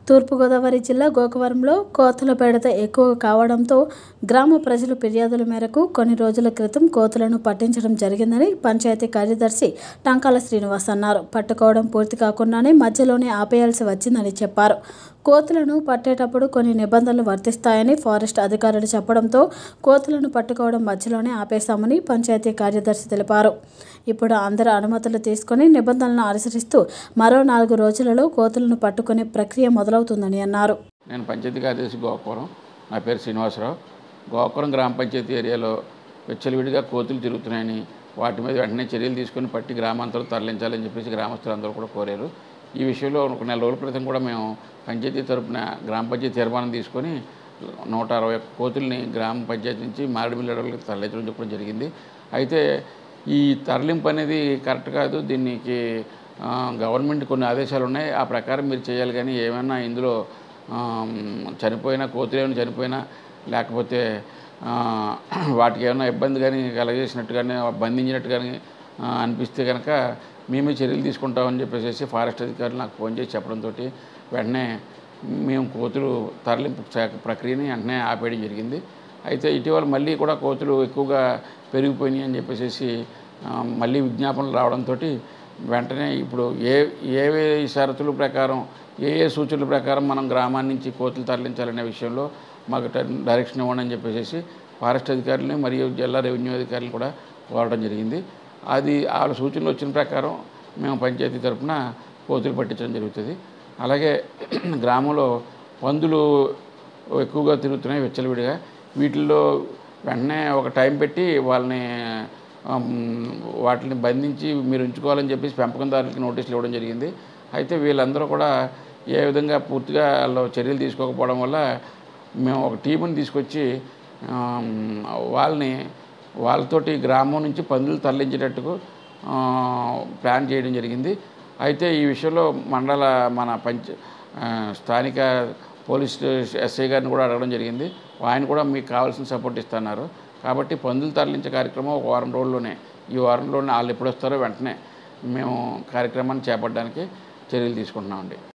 తూర్పుగోదావరి జిల్లా గోకవరంలో కోతుల బెడద ఎక్కువ కావడంతో గ్రామ ప్రజలు ఫిర్యాదుల మేరకు కొన్ని రోజుల క్రితం కోతులను పట్టించడం జరిగిందని పంచాయతీ కార్యదర్శి టంకాల శ్రీనివాస్ అన్నారు పట్టుకోవడం పూర్తి కాకుండానే మధ్యలోనే ఆపేయాల్సి వచ్చిందని చెప్పారు కోతులను పట్టేటప్పుడు కొన్ని నిబంధనలు వర్తిస్తాయని ఫారెస్ట్ అధికారులు చెప్పడంతో కోతులను పట్టుకోవడం మధ్యలోనే ఆపేశామని పంచాయతీ కార్యదర్శి తెలిపారు ఇప్పుడు అందరి అనుమతులు తీసుకొని నిబంధనలను అనుసరిస్తూ మరో నాలుగు రోజులలో కోతులను పట్టుకునే ప్రక్రియ మొదలవుతుందని అన్నారు నేను పంచాయతీ కార్యదర్శి గోకవరం నా పేరు శ్రీనివాసరావు గోకవరం గ్రామ పంచాయతీ ఏరియాలో విచ్చలవిడిగా కోతులు తిరుగుతున్నాయని వాటి మీద వెంటనే చర్యలు తీసుకొని పట్టి గ్రామాంతరం తరలించాలని చెప్పేసి గ్రామస్తులందరూ కూడా కోరారు ఈ విషయంలో ఒక నెల రోజుల క్రితం కూడా మేము పంచాయతీ తరపున గ్రామ పంచాయతీ తీర్మానం తీసుకొని నూట అరవై ఒక్క కోతుల్ని గ్రామ పంచాయతీ నుంచి మారేడుమిల్లి అడవులకు తరలించడం చెప్పడం జరిగింది అయితే ఈ తరలింపు అనేది కరెక్ట్ కాదు దీనికి ఆ, గవర్నమెంట్ కొన్ని ఆదేశాలు ఉన్నాయి ఆ ప్రకారం మీరు చేయాలి కానీ ఏమైనా ఇందులో ఆ, చనిపోయినా కోతులు ఏమైనా చనిపోయినా లేకపోతే ఆ, వాటికి ఏమైనా ఇబ్బంది కానీ కలగజేసినట్టు కానీ బంధించినట్టు కానీ ఆ, అనిపిస్తే కనుక మేమే చర్యలు తీసుకుంటామని చెప్పేసి ఫారెస్ట్ అధికారులు నాకు ఫోన్ చేసి చెప్పడంతో వెంటనే మేము కోతులు తరలింపు శాఖ ప్రక్రియని వెంటనే ఆపేయడం జరిగింది అయితే ఇటీవల మళ్ళీ కూడా కోతులు ఎక్కువగా పెరిగిపోయినాయి అని చెప్పేసి ఆ, మళ్ళీ విజ్ఞాపనలు రావడంతో వెంటనే ఇప్పుడు ఏ ఏవే షరతుల ప్రకారం ఏ ఏ సూచనల ప్రకారం మనం గ్రామాన్ని నుంచి కోతులు తరలించాలనే విషయంలో మాకు ట- డైరెక్షన్ ఇవ్వండి అని చెప్పేసి ఫారెస్ట్ అధికారులని మరియు జిల్లా రెవెన్యూ అధికారులు కూడా కోరడం జరిగింది అది వాళ్ళ సూచనలు వచ్చిన ప్రకారం మేము పంచాయతీ తరఫున కోతులు పట్టించడం జరుగుతుంది అలాగే గ్రామంలో పందులు ఎక్కువగా తిరుగుతున్నాయి విచ్చలవిడిగా వీటిల్లో వెంటనే ఒక టైం పెట్టి వాళ్ళని ఆమ్, వాటిని బంధించి మీరు ఉంచుకోవాలని చెప్పేసి పెంపకందారులకి నోటీసులు ఇవ్వడం జరిగింది అయితే వీళ్ళందరూ కూడా ఏ విధంగా పూర్తిగా వాళ్ళు చర్యలు తీసుకోకపోవడం వల్ల మేము ఒక టీముని తీసుకొచ్చి ఆమ్, వాళ్ళని వాళ్ళతోటి గ్రామం నుంచి పందులు తరలించేటట్టుకు ఆ, ప్లాన్ చేయడం జరిగింది అయితే ఈ విషయంలో మండల మన పంచ ఆ, స్థానిక పోలీస్ ఎస్ఐ గారిని కూడా అడగడం జరిగింది ఆయన కూడా మీకు కావాల్సిన సపోర్ట్ ఇస్తున్నారు కాబట్టి పందులు తరలించే కార్యక్రమం ఒక వారం రోజుల్లోనే ఈ వారంలోనే వాళ్ళు ఎప్పుడు వస్తారో వెంటనే మేము కార్యక్రమాన్ని చేపట్టడానికి చర్యలు తీసుకుంటున్నామండి